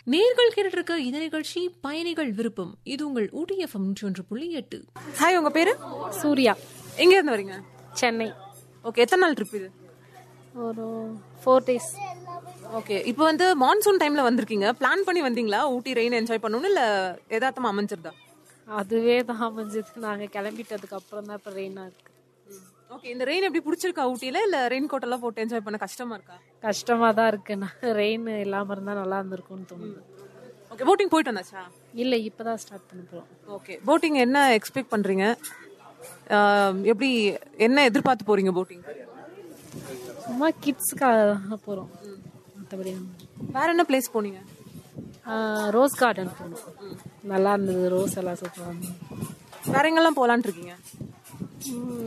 நேர்கள் கேட்டுட்டு இருக்க இந்த நிகழ்ச்சி பயணிகள் விருப்பம் இது உங்கள் ஊட்டி எஃப்எம் நூற்றி ஒன்று புள்ளி எட்டு ஹாய் உங்க பேரு சூர்யா எங்க இருந்து வரீங்க சென்னை ஓகே எத்தனை நாள் ட்ரிப் இது ஒரு ஃபோர் டேஸ் ஓகே இப்போ வந்து மான்சூன் டைம்ல வந்திருக்கீங்க பிளான் பண்ணி வந்தீங்களா ஊட்டி ரெயின் என்ஜாய் பண்ணணும் இல்ல எதார்த்தமா அமைஞ்சிருதா அதுவே தான் அமைஞ்சது நாங்கள் கிளம்பிட்டதுக்கு அப்புறம் தான் இப்போ ரெயினாக இருக்கு ஓகே இந்த ரெயின் எப்படி பிடிச்சிருக்கா ஊட்டில இல்ல ரெயின் கோட் எல்லாம் போட்டு என்ஜாய் பண்ண கஷ்டமா இருக்கா கஷ்டமாக தான் இருக்கு நான் ரெயின் இல்லாமல் இருந்தால் நல்லா இருந்திருக்கும்னு தோணுது ஓகே போட்டிங் போயிட்டு வந்தாச்சா இல்லை இப்போ தான் ஸ்டார்ட் பண்ண போகிறோம் ஓகே போட்டிங் என்ன எக்ஸ்பெக்ட் பண்றீங்க ஆஹ், எப்படி என்ன எதிர்பார்த்து போறீங்க போட்டிங் சும்மா கிட்ஸுக்காக போகிறோம் மற்றபடி வேற என்ன பிளேஸ் போனீங்க ரோஸ் கார்டன் போனோம் நல்லா இருந்தது ரோஸ் எல்லாம் சூப்பராக இருந்தது வேற எங்கெல்லாம் போலான் இருக்கீங்க